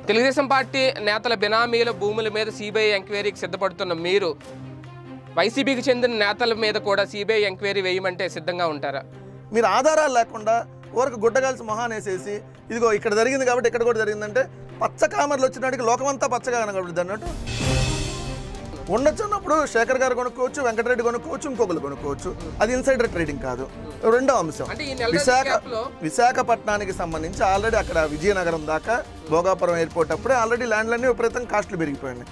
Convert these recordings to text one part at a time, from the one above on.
Telugu Desam party నేతల బినామీల భూముల మీద సిబిఐ ఎంక్వైరీకి సిద్ధపడుతున్న మీరు వైసీపీకి చెందిన నేతల మీద కూడా సిబిఐ ఎంక్వైరీ వేయమంటే సిద్ధంగా ఉంటారా మీరు ఆధారాలు లేకుండా ఊరకు గుడ్డగాల్సి మొహాన్ వేసేసి ఇదిగో ఇక్కడ జరిగింది కాబట్టి ఇక్కడ కూడా జరిగిందంటే పచ్చ కామర్లు వచ్చినాడికి లోకమంతా పచ్చగా కనబడుతుంది అన్నట్టు ఉండొచ్చు అన్నప్పుడు శేఖర్ గారు కొనుక్కోవచ్చు వెంకటరెడ్డి కొనుక్కోవచ్చు ఇంకొకరు కొనుక్కోవచ్చు అది ఇన్సైడర్ ట్రేడింగ్ కాదు రెండో అంశం అంటే ఈ నెల రోజుల విశాఖ గ్యాప్లో విశాఖపట్నానికి సంబంధించి ఆల్రెడీ అక్కడ విజయనగరం దాకా భోగాపురం ఎయిర్పోర్ట్ అప్పుడే ఆల్రెడీ ల్యాండ్లన్నీ విపరీతంగా కాస్ట్లు పెరిగిపోయాయి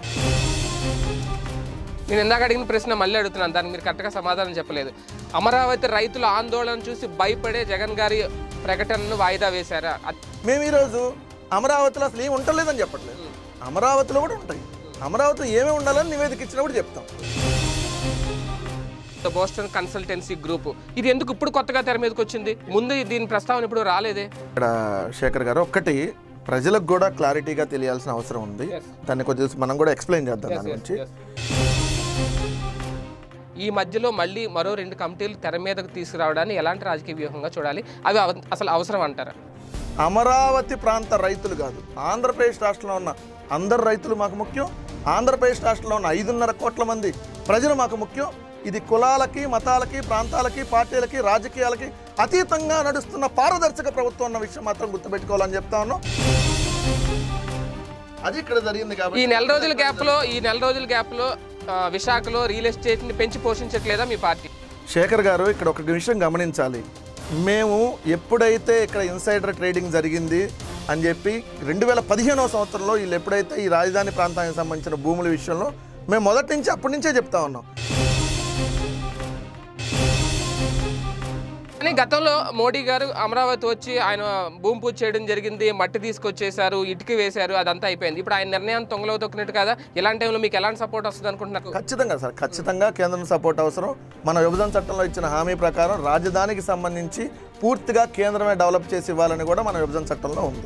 నేను ఇందాక అడిగిన ప్రశ్న మళ్ళీ అడుగుతున్నాను దానికి మీరు కరెక్ట్గా సమాధానం చెప్పలేదు అమరావతి రైతుల ఆందోళన చూసి భయపడే జగన్ గారి ప్రకటనను వాయిదా వేశారా అ- మేము ఈరోజు అమరావతిలో అసలు ఏమి ఉండలేదని చెప్పట్లేదు అమరావతిలో కూడా ఉంటాయి అమరావతిలో ఏమేమి ఉండాలని నివేదిక ఇచ్చినప్పుడు చెప్తాం బోస్టన్ కన్సల్టెన్సీ గ్రూప్ ఇది ఎందుకు ఇప్పుడు కొత్తగా తెర మీదకి వచ్చింది ముందు దీని ప్రస్తావన ఇప్పుడు రాలేదే ఇక్కడ శేఖర్ గారు ఒక్కటి ప్రజలకు కూడా క్లారిటీగా తెలియాల్సిన అవసరం ఉంది Yes. దాన్ని కొంచెం మనం కూడా ఎక్స్ప్లెయిన్ చేద్దాం దాని గురించి ఈ మధ్యలో మళ్ళీ మరో రెండు కమిటీలు తెర మీదకు తీసుకురావడాన్ని ఎలాంటి రాజకీయ వ్యూహంగా చూడాలి అవి అవ- అసలు అవసరం అంటారా అమరావతి ప్రాంత రైతులు కాదు ఆంధ్రప్రదేశ్ రాష్ట్రంలో ఉన్న అందరు రైతులు మాకు ముఖ్యం ఆంధ్రప్రదేశ్ రాష్ట్రంలో ఉన్న ఐదున్నర కోట్ల మంది ప్రజలు మాకు ముఖ్యం ఇది కులాలకి మతాలకి ప్రాంతాలకి పార్టీలకి రాజకీయాలకి అతీతంగా నడుస్తున్న పారదర్శక ప్రభుత్వం అన్న విషయం మాత్రం గుర్తుపెట్టుకోవాలని చెప్తా ఉన్నాం అది ఇక్కడ జరిగింది ఈ కాబట్టి నెల రోజుల గ్యాప్ లో ఈ నెల రోజుల గ్యాప్ లో ఆ, విశాఖలో రియల్ ఎస్టేట్ ని పెంచి పోషించట్లేదా మీ పార్టీ శేఖర్ గారు ఇక్కడ ఒక విషయం గమనించాలి మేము ఎప్పుడైతే ఇక్కడ ఇన్సైడర్ ట్రేడింగ్ జరిగింది అని చెప్పి రెండు వేల పదిహేనవ సంవత్సరంలో వీళ్ళు ఎప్పుడైతే ఈ రాజధాని ప్రాంతానికి సంబంధించిన భూముల విషయంలో మేము మొదటి నుంచి అప్పటి నుంచే చెప్తా ఉన్నాం కానీ గతంలో మోడీ గారు అమరావతి వచ్చి ఆయన భూమి పూజ చేయడం జరిగింది మట్టి తీసుకొచ్చేసారు ఇటుక వేశారు అదంతా అయిపోయింది ఇప్పుడు ఆయన నిర్ణయాన్ని తొంగలో తొక్కినట్టు కదా ఇలాంటి టైంలో మీకు ఎలాంటి సపోర్ట్ వస్తుంది అనుకుంటున్నారు ఖచ్చితంగా సార్ ఖచ్చితంగా కేంద్రం సపోర్ట్ అవసరం మన విభజన చట్టంలో ఇచ్చిన హామీ ప్రకారం రాజధానికి సంబంధించి పూర్తిగా కేంద్రమే డెవలప్ చేసి ఇవ్వాలని కూడా మన విభజన చట్టంలో ఉంది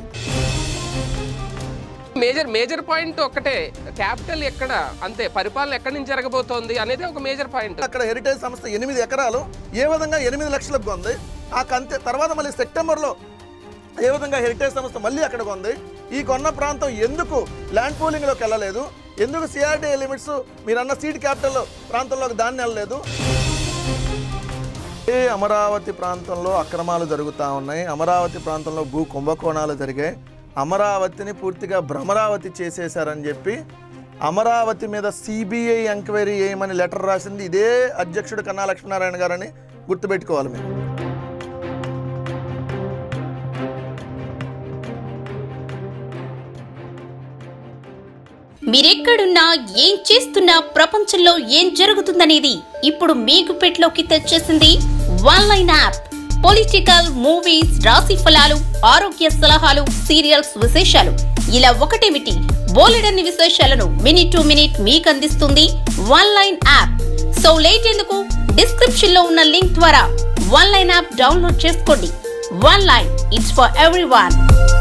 మేజర్ మేజర్ పాయింట్ ఒకటే క్యాపిటల్ ఎక్కడ అంతే పరిపాలన ఎక్కడి నుంచి జరగబోతోంది అనేది ఒక మేజర్ పాయింట్ అక్కడ హెరిటేజ్ సంస్థ ఎనిమిది ఎకరాలు ఏ విధంగా ఎనిమిది లక్షలకు కొంది ఆ కంతే తర్వాత మళ్ళీ సెప్టెంబర్లో ఏ విధంగా హెరిటేజ్ సంస్థ మళ్ళీ అక్కడ కొంది ఈ కొన్న ప్రాంతం ఎందుకు ల్యాండ్ పూలింగ్లోకి వెళ్ళలేదు ఎందుకు సిఆర్డీ లిమిట్స్ మీరన్న సీడ్ క్యాపిటల్ ప్రాంతంలోకి దాన్ని వెళ్ళలేదు ఏ అమరావతి ప్రాంతంలో అక్రమాలు జరుగుతూ ఉన్నాయి అమరావతి ప్రాంతంలో భూ కుంభకోణాలు జరిగాయి అమరావతిని పూర్తిగా భ్రమరావతి చేసేశారని చెప్పి అమరావతి మీద సిబిఐ ఎంక్వైరీ చేయమని లెటర్ రాసింది ఇదే అధ్యక్షుడు కన్నా లక్ష్మీనారాయణ గారని గుర్తుపెట్టుకోవాలి మేము మీరెక్కడున్నా ఏం చేస్తున్నా ప్రపంచంలో ఏం జరుగుతుందనేది ఇప్పుడు మీకు పెట్లోకి తెచ్చేసింది one line app political movies రాశి ఫలాలు ఆరోగ్య సలహాలు సీరియల్స్ విశేషాలు ఇలా ఒకటేమిటి బోలెడన్ని విశేషాలను మినిట్ టు మినిట్ మీకు అందిస్తుంది one line app so late ఎందుకు డిస్క్రిప్షన్ లో ఉన్న లింక్ ద్వారా వన్ లైన్ యాప్ డౌన్లోడ్ చేసుకోండి one line it's for every